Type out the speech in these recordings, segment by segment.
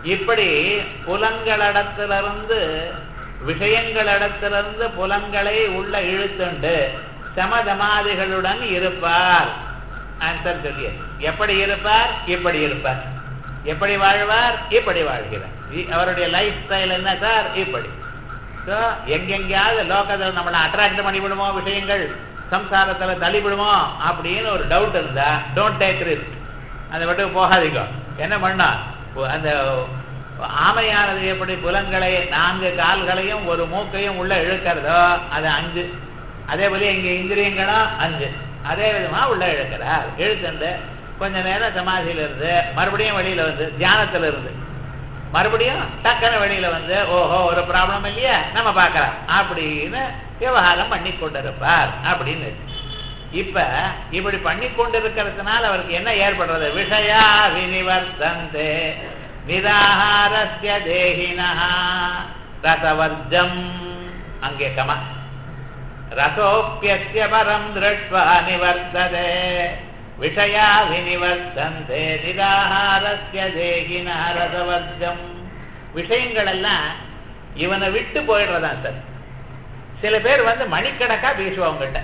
இப்படி புலங்களிடத்திலிருந்து விஷயங்களிடத்திலிருந்து புலங்களை உள்ள இழுத்துண்டு சமதமாதிகளுடன் இருப்பார் ஆன்சர் சொல்லிய எப்படி இருப்பார் இப்படி இருப்பார் எப்படி வாழ்வார் இப்படி வாழ்கிறார் இ- அவருடைய லைஃப் ஸ்டைல் என்ன சார் இப்படி ஸோ எங்கெங்கேயாவது லோகத்தில் நம்மளை அட்ராக்ட் பண்ணிவிடுமோ விஷயங்கள் சம்சாரத்தில் தள்ளிவிடுமோ அப்படின்னு ஒரு டவுட் இருந்தா டோன்ட் டேக் ரிஸ்க் அதை விட்டு போகாதீங்க என்ன பண்ணா ஒ- அந்த ஆமையானது எப்படி புலன்களை நான்கு கால்களையும் ஒரு மூக்கையும் உள்ள இழுக்கிறதோ அது அஞ்சு அதே போல இங்க இந்திரியங்களும் அஞ்சு அதே விதமா உள்ள இழுக்கிறார் இழுத்துண்டு கொஞ்ச நேரம் சமாதியில இருந்து மறுபடியும் வெளியில வந்து தியானத்துல இருந்து மறுபடியும் டக்குன்னு வெளியில வந்து ஓஹோ ஒரு ப்ராப்ளம் இல்லையா நம்ம பார்க்கலாம் அப்படின்னு விவகாரம் பண்ணி கொண்டிருப்பார் அப்படின்னு இப்ப இப்படி பண்ணி கொண்டிருக்கிறதுனால அவருக்கு என்ன ஏற்படுறது விஷயா வினிவர்த்தந்தே நிராகாரஸ்ய தேகினா ரசவர்ஜம் அங்கே கமா ரசோப்பியஸ்ய பரம் திருஷ்வா நிவர்த்ததே விஷயா வினிவர்த்தந்தே நிராகாரஸ்ய தேகினா ரசவர்ஜம் விஷயங்கள் எல்லாம் இவனை விட்டு போயிடுறதான் சார் சில பேர் வந்து மணிக்கணக்கா பேசுவாங்ககிட்ட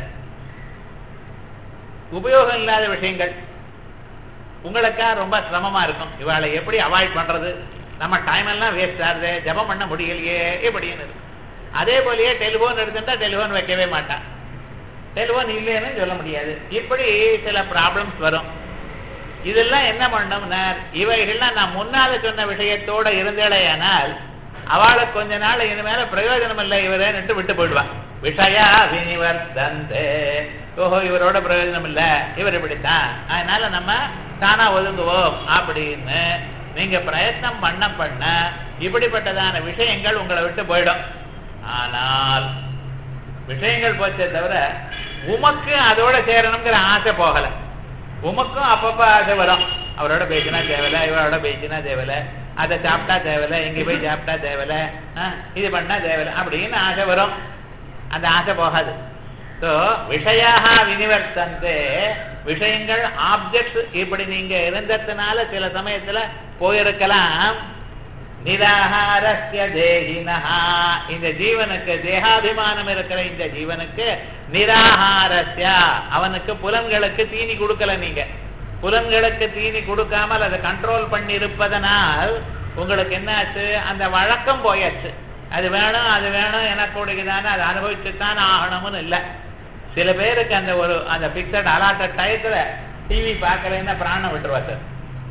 உபயோகம் இல்லாத விஷயங்கள் உங்களுக்கா ரொம்ப சிரமமா இருக்கும் இவாளை எப்படி அவாய்ட் பண்றது நம்ம டைம் எல்லாம் வேஸ்ட் ஆகுது ஜபம் பண்ண முடியலையே இப்படின்னு இருக்கு. அதே போலயே டெலிபோன் எடுத்துட்டா டெலிபோன் வைக்கவே மாட்டான் டெலிபோன் இல்லைன்னு சொல்ல முடியாது இப்படி சில ப்ராப்ளம்ஸ் வரும் இதெல்லாம் என்ன பண்ணோம்னா இவைகள்லாம் நான் முன்னால சொன்ன விஷயத்தோட இருந்தேடையானால் அவளுக்கு கொஞ்ச நாள் இனிமேல பிரயோஜனம் இல்லை இவரேன்னுட்டு விட்டு போயிடுவான் விஷயா வினிவர்த்தந்தே ஓஹோ இவரோட பிரயோஜனம் இல்ல இவர் இப்படித்தான் அதனால நம்ம தானா ஒதுங்குவோம் அப்படின்னு நீங்க பிரயத்னம் பண்ண பண்ண இப்படிப்பட்டதான விஷயங்கள் உங்களை விட்டு போயிடும் ஆனால் விஷயங்கள் போச்சே தவிர உமக்கு அதோட சேரணுங்கிற ஆசை போகல உமக்கும் அப்பப்ப ஆசை வரும் அவரோட பேசினா தேவையில்ல இவரோட பேசினா தேவையில்ல அதை சாப்பிட்டா தேவையில்ல இங்க போய் சாப்பிட்டா தேவையில்ல ஆ, இது பண்ணா தேவையில்ல அப்படின்னு ஆசை வரும் அந்த ஆசை போகாது ஸோ விஷயாக வினிவர்த்தந்தே விஷயங்கள் ஆப்ஜெக்ட்ஸ் இப்படி நீங்க இருந்ததுனால சில சமயத்துல போயிருக்கலாம் நிராகாரஸ்ய தேகினஹா இந்த ஜீவனுக்கு தேகாபிமானம் இருக்கிற இந்த ஜீவனுக்கு நிராகாரஸ்ய அவனுக்கு புலன்களுக்கு தீனி கொடுக்கல நீங்க புலன்களுக்கு தீனி கொடுக்காமல் அதை கண்ட்ரோல் பண்ணி இருப்பதனால் உங்களுக்கு என்னாச்சு அந்த வழக்கம் போயாச்சு அது வேணும் அது வேணும் எனக்கூடியதானே அதை அனுபவிச்சுத்தான் ஆகணும்னு இல்லை சில பேருக்கு அந்த ஒரு அந்த பிக்சட் அலாட்ட டயத்துல டிவி பார்க்கலன்னா பிராணம் விட்டுருவா சார்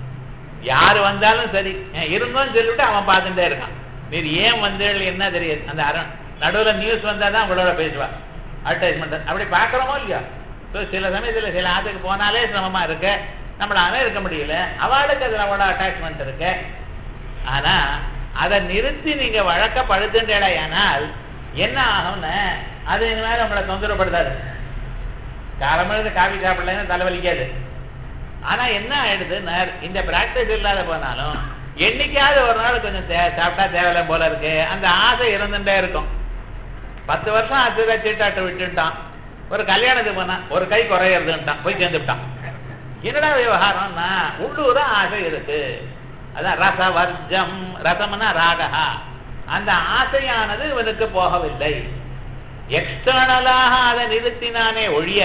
யாரு வந்தாலும் சரி அஹ் இருந்தோம்னு சொல்லிவிட்டு அவன் பார்த்துட்டே இருக்கான் நீர் ஏன் வந்தேள் என்ன தெரியாது அந்த அரண் நடுவுல நியூஸ் வந்தாதான் உங்களோட பேசுவா அட்வர்டைஸ்மெண்ட் அப்படி பார்க்கறோமோ இல்லையா ஸோ சில சமயத்துல சில ஆத்துக்கு போனாலே சிரமமா இருக்கு நம்மளால இருக்க முடியல அவளுக்கு அதுல அவ்வளோ அட்டாச்மெண்ட் இருக்கு ஆனா அதை நிறுத்தி நீங்க வழக்கப்படுத்துண்டேடையானால் என்ன ஆகும்னு அது இனிமேல் உங்களை தொந்தரப்படுத்தாது காலமிழந்து காஃபி சாப்பிடலன்னு தலைவலிக்காது ஆனா என்ன ஆயிடுது நர் இந்த பிராக்டிஸ் இல்லாத போனாலும் என்னைக்காவது ஒரு நாள் கொஞ்சம் தே- சாப்பிட்டா தேவையில்ல போல இருக்கு அந்த ஆசை இருந்துட்டே இருக்கும் பத்து வருஷம் அசுர சீட்டாட்டு விட்டுட்டான் ஒரு கல்யாணத்துக்கு போனான் ஒரு கை குறையறதுன்ட்டான் போய் சேர்ந்துட்டான் என்னடா விவகாரம்னா உள்ளூர ஆசை இருக்கு அதான் ரசவர்ஜம் ரசம்னா ராகா அந்த ஆசையானது இவனுக்கு போகவில்லை எக்ஸ்டர்னலாக அதை நிறுத்தினானே ஒழிய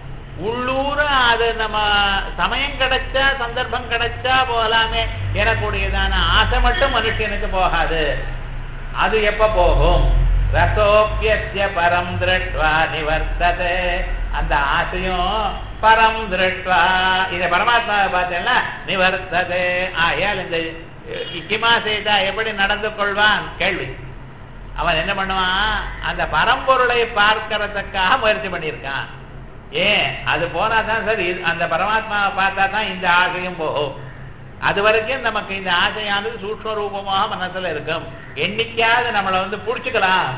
உள்ளூர அது நம்ம சமயம் கிடைச்சா சந்தர்ப்பம் கிடைச்சா போகலாமே எனக்கூடியதான ஆசை மட்டும் மனுஷனுக்கு போகாது அது எப்ப போகும் ரசோப்பியஸ்ய பரம் திருஷ்டுவா நிவர்த்ததே அந்த ஆசையும் பரம் திருஷ்டுவா இத பரமாத்மாவை பார்த்தேன்னா நிவர்த்ததே ஆயால் இந்த கிமா செய்தா எப்படி நடந்து கொள்வான் கேள்வி அவன் என்ன பண்ணுவான் அந்த பரம்பொருளை பார்க்கறதுக்காக முயற்சி பண்ணியிருக்கான் ஏன் அது போனா தான் சரி அந்த பரமாத்மாவை பார்த்தா தான் இந்த ஆசையும் போகும் அது வரைக்கும் நமக்கு இந்த ஆசையானது சூக்ஷ்ம ரூபமாக மனசுல இருக்கும் என்னைக்காவது நம்மளை வந்து புடிச்சுக்கலாம்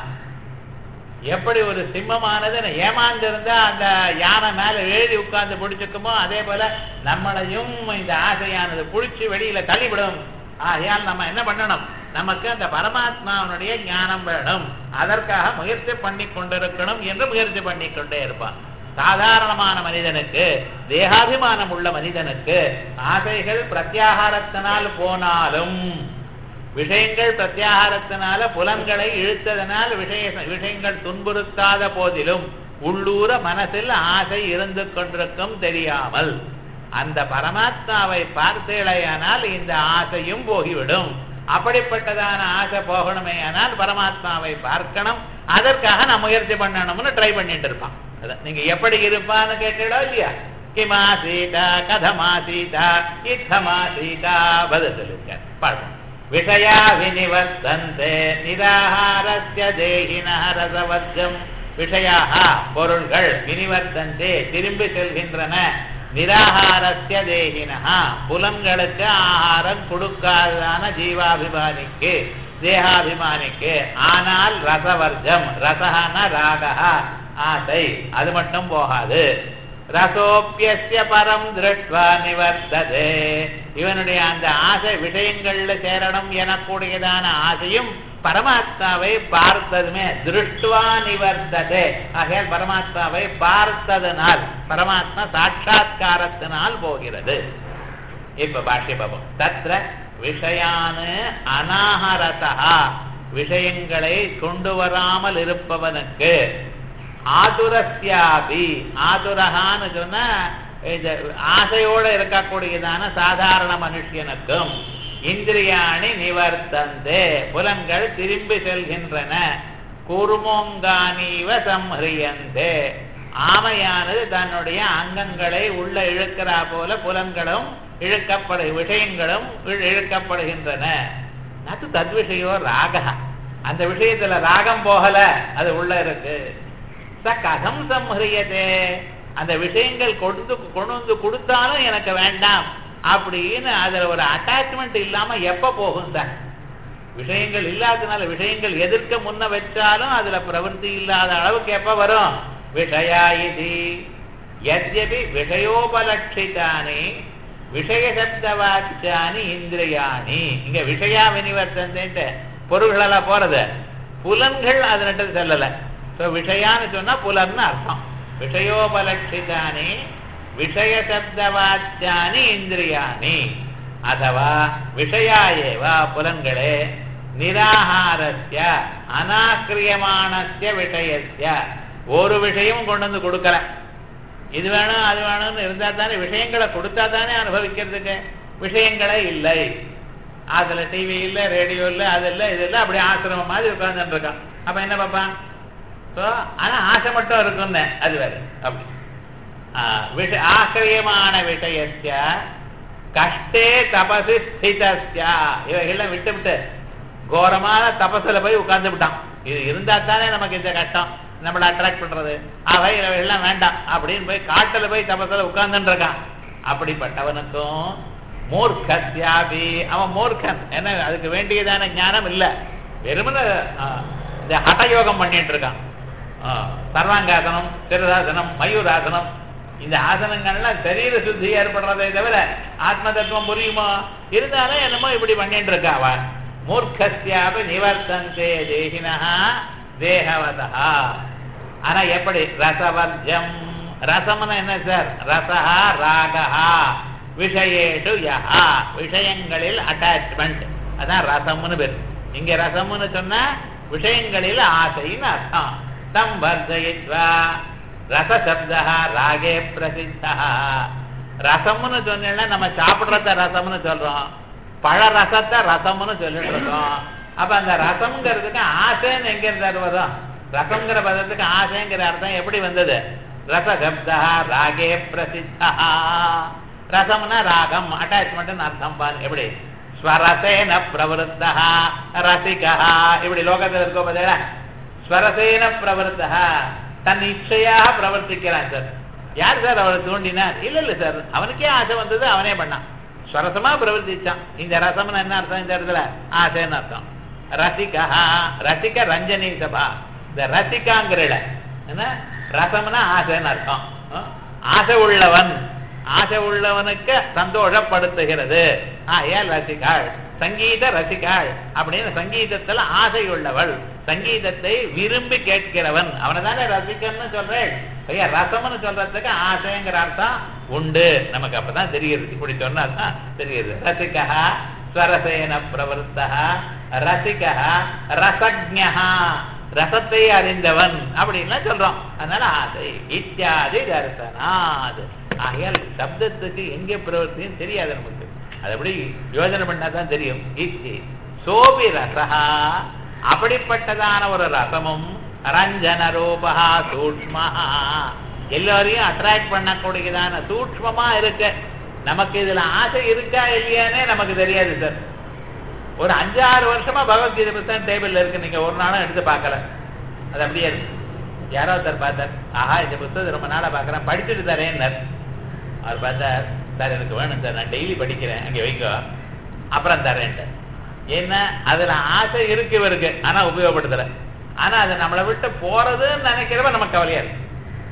எப்படி ஒரு சிம்மமானது ஏமாந்து இருந்தா அந்த யானை மேல எழுதி உட்கார்ந்து பிடிச்சுக்குமோ அதே போல நம்மளையும் இந்த ஆசையானது புடிச்சு வெளியில தள்ளிவிடும் ஆகையால் நம்ம என்ன பண்ணணும் நமக்கு அந்த பரமாத்மாவனுடைய ஞானம் வேணும் அதற்காக முயற்சி பண்ணி கொண்டிருக்கணும் என்று முயற்சி பண்ணி கொண்டே இருப்பான் சாதாரணமான மனிதனுக்கு தேகாபிமானம் உள்ள மனிதனுக்கு ஆசைகள் பிரத்யாகாரத்தினால் போனாலும் விஷயங்கள் பிரத்யாகாரத்தினால புலன்களை இழுத்ததனால் விஷய விஷயங்கள் துன்புறுத்தாத போதிலும் உள்ளூர மனசில் ஆசை இருந்து கொண்டிருக்கும் தெரியாமல் அந்த பரமாத்மாவை பார்த்தேளையானால் இந்த ஆசையும் போகிவிடும் அப்படிப்பட்டதான ஆசை போகணுமே ஆனால் பரமாத்மாவை பார்க்கணும் அதற்காக நான் முயற்சி பண்ணணும்னு ட்ரை பண்ணிட்டு இருப்பான் அதான் நீங்க எப்படி இருப்பான்னு கேட்டீங்களோ இல்லையா கிமா சீதா கதமா சீதா இத்தமா சீதா பதில் சொல்லிருக்கார் பாருங்க விஷயா வினிவர்த்தந்தே நிராகாரஸ்ய தேகின ரசவர்க்கம் விஷயாக பொருள்கள் வினிவர்த்தந்தே திரும்பி செல்கின்றன நிராகாரஸ்ய தேகினா புலன்களுக்கு ஆகாரம் கொடுக்காததான ஜீவாபிமானிக்கு தேகாபிமானிக்கு ஆனால் ரசவர்க்கம் ரசகன ராகா ஆசை அது மட்டும் போகாது ரசோப்பியஸ்ய பரம் திருஷ்டுவா நிவர்த்ததே இவனுடைய அந்த ஆசை விஷயங்கள்ல சேரணும் எனக்கூடியதான ஆசையும் பரமாத்மாவை பார்த்ததுமே திருஷ்டுவா நிவர்த்ததே ஆகையால் பரமாத்மாவை பார்த்ததனால் பரமாத்மா சாட்சா்காரத்தினால் போகிறது இப்ப பாஷ்ய பாபம் தத்ர விஷயானு அனாஹரதா விஷயங்களை கொண்டு வராமல் இருப்பவனுக்கு ஆதுரஸ்யாபி ஆதுரகான்னு சொன்னா இது ஆசையோட இருக்கக்கூடியதான சாதாரண மனுஷனுக்கும் இந்திரியாணி நிவர்த்தந்தே புலன்கள் திரும்பி செல்கின்றன கூர்மோங்கானீவ சம்ஹரியந்தே ஆமையானது தன்னுடைய அங்கங்களை உள்ள இழுக்கிறா போல புலன்களும் இழுக்கப்படு விஷயங்களும் இழு- இழுக்கப்படுகின்றன அது தத்விஷயோ ராக அந்த விஷயத்துல ராகம் போகல அது உள்ள இருக்கு ச கதம் சம்ஹரியதே அந்த விஷயங்கள் கொண்டு கொண்டு வந்து கொடுத்தாலும் எனக்கு வேண்டாம் அப்படின்னு அதுல ஒரு அட்டாச்மெண்ட் இல்லாம எப்ப போகும் சார் விஷயங்கள் இல்லாதனால விஷயங்கள் எதிர்க்க முன்ன வச்சாலும் அதுல பிரவருத்தி இல்லாத அளவுக்கு எப்ப வரும் விஷயா இது யத்யபி விஷயோபலட்சிதானி விஷயசப்தவாச்சானி இந்திரியாணி இங்க விஷயா வினிவர்த்தன்ட்டு பொருள்களெல்லாம் போறது புலன்கள் அதனிட்டு செல்லல ஸோ விஷயான்னு சொன்னா புலன்னு அர்த்தம் விஷயோபலட்சிதானி விஷயசப்தவாச்சானி இந்திரியாணி அதவா விஷயா ஏவ புலன்களே நிராகாரஸ்ய அனாக்கிரியமானஸ்ய விஷயஸ்ய ஒரு விஷயமும் கொண்டு வந்து கொடுக்கல இது வேணும் அது வேணும்னு இருந்தா தானே விஷயங்களை கொடுத்தா தானே அனுபவிக்கிறதுக்கு விஷயங்களே இல்லை அதுல டிவி இல்ல ரேடியோ இல்ல அது இல்ல இது இல்ல அப்படி ஆசிரமம் மாதிரி உட்கார்ந்துட்டு இருக்கான் அப்ப என்ன பார்ப்பான் ஸோ ஆனா ஆசை மட்டும் இருக்குன்னு அது வேற அப்படி ஆ, விஷ ஆக்கிரியமான விஷயஸ்ய கஷ்டே தபசி ஸ்திதஸ்ய இவைகள்லாம் விட்டு விட்டு கோரமான தபசுல போய் உட்கார்ந்து விட்டான் இது இருந்தா தானே நமக்கு இந்த கஷ்டம் நம்மளை அட்ராக்ட் பண்றது அவை எல்லாம் வேண்டாம் அப்படின்னு போய் காட்டுல போய் தபசுல உட்கார்ந்துட்டு இருக்கான் அப்படிப்பட்டவனுக்கும் மூர்க்கத்யாபி அவன் மூர்க்கன் என்ன அதுக்கு வேண்டியதான ஞானம் இல்ல வெறுமன இந்த ஹடயோகம் பண்ணிட்டு இருக்கான் ஆ, சர்வாங்காசனம் சிறுதாசனம் மயூராசனம் இந்த ஆசனங்கள்லாம் சரீர சுத்தி ஏற்படுறதை தவிர ஆத்ம தத்துவம் புரியுமா இருந்தாலும் என்னமோ இப்படி பண்ணிட்டு இருக்கா அவன் மூர்க்கஸ்யாபி நிவர்த்தந்தே தேகினா தேகவதா ஆனா எப்படி ரசவர்ஜம் ரசம்னா என்ன சார் ரசஹா ராகஹா விஷயேஷு யஹா விஷயங்களில் அட்டாச்மெண்ட் அதான் ரசம்னு பேர் இங்க ரசம்னு சொன்னா விஷயங்களில் ஆசைன்னு அர்த்தம் தம் வர்ஜயித்வா ரசசப்தா ராகே பிரசித்தா ரசம்னு சொன்னீங்கன்னா நம்ம சாப்பிடுறத ரசம்னு சொல்றோம் பழ ரசத்தை ரசம்னு சொல்லிட்டு இருக்கோம் அப்ப அந்த ரசம்ங்கிறதுக்கு ஆசைன்னு எங்க இருந்தாரு வரும் ரசம்ங்கிற பதத்துக்கு ஆசைங்கிற அர்த்தம் எப்படி வந்தது ரசசப்தா ராகே பிரசித்தா ரசம்னா ராகம் அட்டாச்மெண்ட் அர்த்தம் பாரு எப்படி ஸ்வரசேன பிரவருத்தா ரசிகா இப்படி லோகத்தில் இருக்கோ பார்த்தீங்களா ஸ்வரசேன பிரவருத்தா தன் இச்சையாக பிரவர்த்திக்கிறான் சார் யார் சார் அவளை தூண்டினார் இல்ல இல்ல சார் அவனுக்கே ஆசை வந்தது அவனே பண்ணான் ஸ்வரசமா பிரவர்த்திச்சான் இந்த ரசம்னு என்ன அர்த்தம் இந்த இடத்துல ஆசைன்னு அர்த்தம் ரசிகா ரசிக ரஞ்சனி சபா இந்த ரசிகாங்கிறல என்ன ரசம்னா ஆசைன்னு அர்த்தம் ஆ? ஆசை உள்ளவன் ஆசை உள்ளவனுக்கு சந்தோஷப்படுத்துகிறது ஆயால் ரசிகாள் சங்கீத ரசிகாள் அப்படின்னு சங்கீதத்துல ஆசை உள்ளவள் சங்கீதத்தை விரும்பி கேட்கிறவன் அவனை தானே ரசிகன்னு சொல்றேன் ஐயா ரசம்னு சொல்றதுக்கு ஆசைங்கிற அர்த்தம் உண்டு நமக்கு அப்பதான் தெரியுது இப்படி சொன்னாதான் தெரியுது ரசிகா ஸ்வரசேன பிரவருத்தா ரசிகா ரசஜா ரசத்தை அறிந்தவன் அப்படின்லாம் சொல்றோம் அதனால ஆசை இத்தியாதி தர்சனாது ஆகையால் சப்தத்துக்கு எங்கே பிரவருத்தின்னு தெரியாது நமக்கு அது எப்படி யோஜனை பண்ணாதான் தெரியும் இத்தி சோபி ரசா அப்படிப்பட்டதான ஒரு ரசமும் ரஞ்சன ரூபா சூக்ம எல்லாரையும் அட்ராக்ட் பண்ணக்கூடியதான சூக்மமா இருக்கு நமக்கு இதுல ஆசை இருக்கா இல்லையானே நமக்கு தெரியாது சார் ஒரு அஞ்சாறு வருஷமா பகவத்கீதை புத்தகம் டேபிள்ல இருக்கு நீங்க ஒரு நாளும் எடுத்து பார்க்கல அது அப்படியே இருக்கு யாரோ ஒருத்தர் பார்த்தார் ஆஹா இந்த புத்தகத்தை ரொம்ப நாளா பார்க்கறேன் படிச்சுட்டு தரேன்னார் அவர் பார்த்தார் சார் எனக்கு வேணும் சார் நான் டெய்லி படிக்கிறேன் அங்கே வைங்க அப்புறம் தரேன்ட்டு என்ன அதுல ஆசை இருக்கு இவருக்கு ஆனா உபயோகப்படுத்தல ஆனா அது நம்மளை விட்டு போறதுன்னு நினைக்கிறவ நமக்கு கவலையா இருக்கு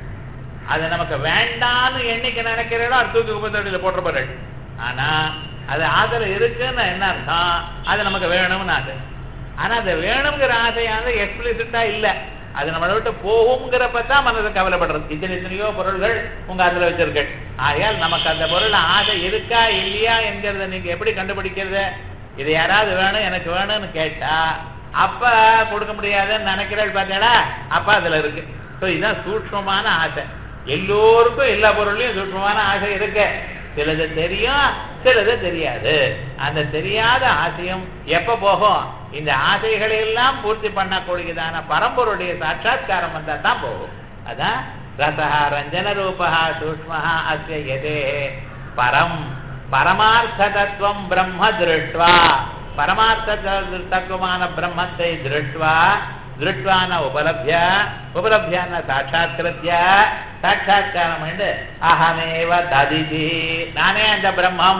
அது நமக்கு வேண்டான்னு என்னைக்கு நினைக்கிறீங்களோ அது தூக்கி குப்பத்தொட்டியில போட்டுருப்பார்கள் ஆனா அது ஆசையில இருக்குன்னு என்ன அர்த்தம் அது நமக்கு வேணும்னு ஆசை ஆனா அது வேணுங்கிற ஆசையானது எக்ஸ்பிளிசிட்டா இல்ல அது நம்மளை விட்டு போகுங்கிறப்ப தான் மனது கவலைப்படுறது இத்தனை இத்தனையோ பொருள்கள் உங்க அதுல வச்சிருக்கள் ஆகையால் நமக்கு அந்த பொருள் ஆசை இருக்கா இல்லையா என்கிறத நீங்க எப்படி கண்டுபிடிக்கிறது இது யாராவது வேணும் எனக்கு வேணும்னு கேட்டா அப்ப கொடுக்க முடியாதுன்னு நினைக்கிறேன் பார்த்தீங்களா அப்ப அதுல இருக்கு ஸோ இதுதான் சூட்சமான ஆசை எல்லோருக்கும் எல்லா பொருள்லயும் சூட்சமான ஆசை இருக்கு சிலது தெரியும் சிலது தெரியாது அந்த தெரியாத ஆசையும் எப்ப போகும் இந்த ஆசைகளை எல்லாம் பூர்த்தி பண்ணக்கூடியதான பரம்பொருடைய சாட்சா்காரம் வந்தா தான் போகும் அதான் ரசா ரஞ்சன ரூபா சூக்ம அஸ்ய எதே பரம் பரமார்த்த தத்துவம் பிரம்ம திருஷ்டுவா பரமார்த்த தத்துவமான பிரம்மத்தை திருஷ்டுவா திருஷ்டுவான உபலப்ய உபலப்யான சாட்சாத்கிருத்திய சாட்சாத்காரம் என்று அகமேவ ததிதி நானே அந்த பிரம்மம்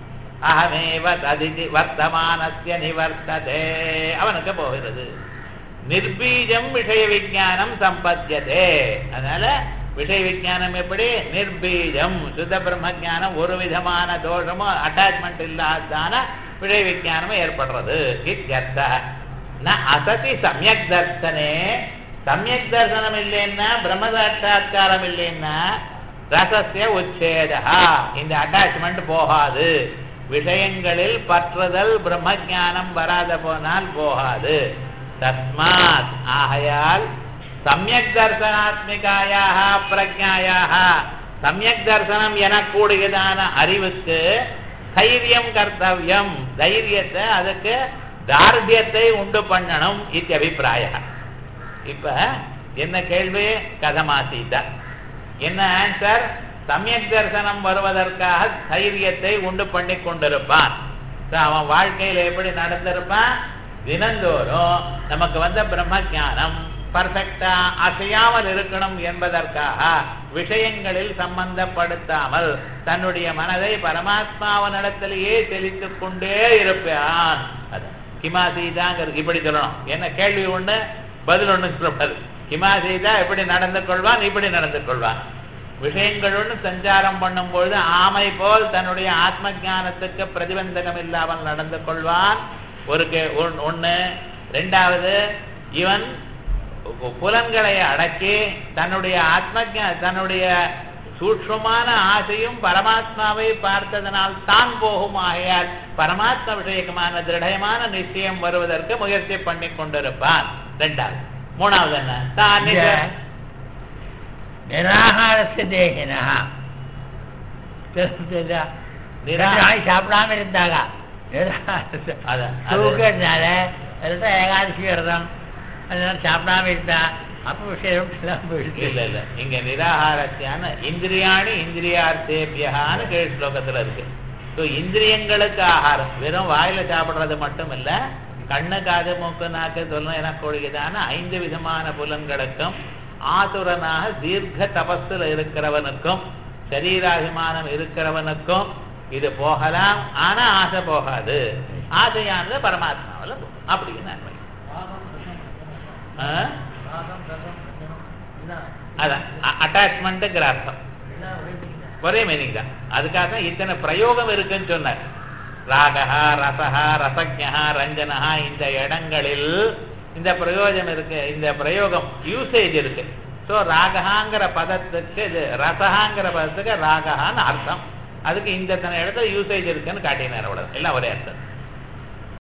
அகமேவ ததிதி வர்த்தமானஸ்ய நிவர்த்ததே அவனுக்கு போகிறது நிர்பீஜம் விஷய விஜானம் சம்பத்தியதே அதனால விஷய விஜானம் எப்படி நிர்பீஜம் சுத்த பிரம்ம ஜானம் ஒரு விதமான தோஷமும் அட்டாச்மெண்ட் இல்லாதான விஷய விஜானமும் ஏற்படுறது இத்தியர்த்த ந அசதி சமயக் தர்சனே சமயக் தர்சனம் இல்லைன்னா பிரம்ம சாட்சா்காரம் இல்லைன்னா ரசசிய உச்சேதா இந்த அட்டாச்மெண்ட் போகாது விஷயங்களில் பற்றுதல் பிரம்ம ஜானம் வராத போனால் போகாது தஸ்மாத் ஆகையால் சமயக் தர்சனாத்மிகாயாக பிரஜாயாக சமயக் தர்சனம் எனக்கூடியதான அறிவுக்கு தைரியம் கர்த்தவியம் தைரியத்தை அதுக்கு தார்டியத்தை உண்டு பண்ணணும் இது அபிப்பிராய இப்ப என்ன கேள்வி கதமாசீத என்ன ஆன்சர் சமயக் தரிசனம் வருவதற்காக தைரியத்தை உண்டு பண்ணி கொண்டிருப்பான் அவன் வாழ்க்கையில எப்படி நடந்திருப்பான் தினந்தோறும் நமக்கு வந்த பிரம்ம ஜானம் பர்ஃபெக்டா அசையாமல் இருக்கணும் என்பதற்காக விஷயங்களில் சம்பந்தப்படுத்தாமல் தன்னுடைய மனதை பரமாத்மாவனிடத்திலேயே செலுத்திக் கொண்டே இருப்பான் அது கிமாசீதாங்கிறது இப்படி சொல்லணும் என்ன கேள்வி ஒண்ணு பதில் ஒண்ணு சொல்லப்படாது கிமாசீதா எப்படி நடந்து கொள்வான் இப்படி நடந்து கொள்வான் விஷயங்கள் ஒன்று சஞ்சாரம் பண்ணும் பொழுது ஆமை போல் தன்னுடைய ஆத்ம ஜானத்துக்கு பிரதிபந்தகம் இல்லாமல் நடந்து கொள்வான் ஒரு ஒண்ணு ரெண்டாவது இவன் புலன்களை அடக்கி தன்னுடைய ஆத்ம தன்னுடைய சூட்சமான ஆசையும் பரமாத்மாவை பார்த்ததனால் தான் போகும் ஆகையால் பரமாத்மா விஷயமான திருடயமான நிச்சயம் வருவதற்கு முயற்சி பண்ணி கொண்டிருப்பான் ரெண்டாவது மூணாவது என்ன தான் நிராகாரஸ்ய தேகினா நாய் சாப்பிடாம இருந்தாங்க தூக்கறதுனால எல்லாம் ஏகாதசி விரதம் அதனால சாப்பிடாம இருந்தா அப்ப விஷயம் எல்லாம் போயிடுச்சு இல்ல இல்ல இங்க நிராகாரத்தியான இந்திரியாணி இந்திரியார்த்தேபியான்னு கீழ் ஸ்லோகத்துல இருக்கு ஸோ இந்திரியங்களுக்கு ஆகாரம் வெறும் வாயில சாப்பிடுறது மட்டும் இல்ல கண்ணு காது மூக்கு நாக்கு சொல்லணும் எனக்கூடியதான ஐந்து விதமான புலன்களுக்கும் ஆசுரனாக தீர்க்க தபஸுல இருக்கிறவனுக்கும் சரீராபிமானம் இருக்கிறவனுக்கும் இது போகலாம் ஆனா ஆசை போகாது ஆசையானது பரமாத்மாவில் போகும் அப்படின்னு நன்மை அதான் அட்டாச்மெண்ட்டுங்கிற அர்த்தம் ஒரே மீனிங் தான் அதுக்காக தான் இத்தனை பிரயோகம் இருக்குன்னு சொன்னார் ராகா ரசகா ரசஜா ரஞ்சனஹா இந்த இடங்களில் இந்த பிரயோஜனம் இருக்கு இந்த பிரயோகம் யூசேஜ் இருக்கு ஸோ ராகஹாங்கிற பதத்துக்கு இது ரசகாங்கிற பதத்துக்கு ராகஹான்னு அர்த்தம் அதுக்கு இந்த தன இடத்துல யூசேஜ் இருக்குன்னு காட்டினார் அவ்வளவு எல்லாம் ஒரே அர்த்தம்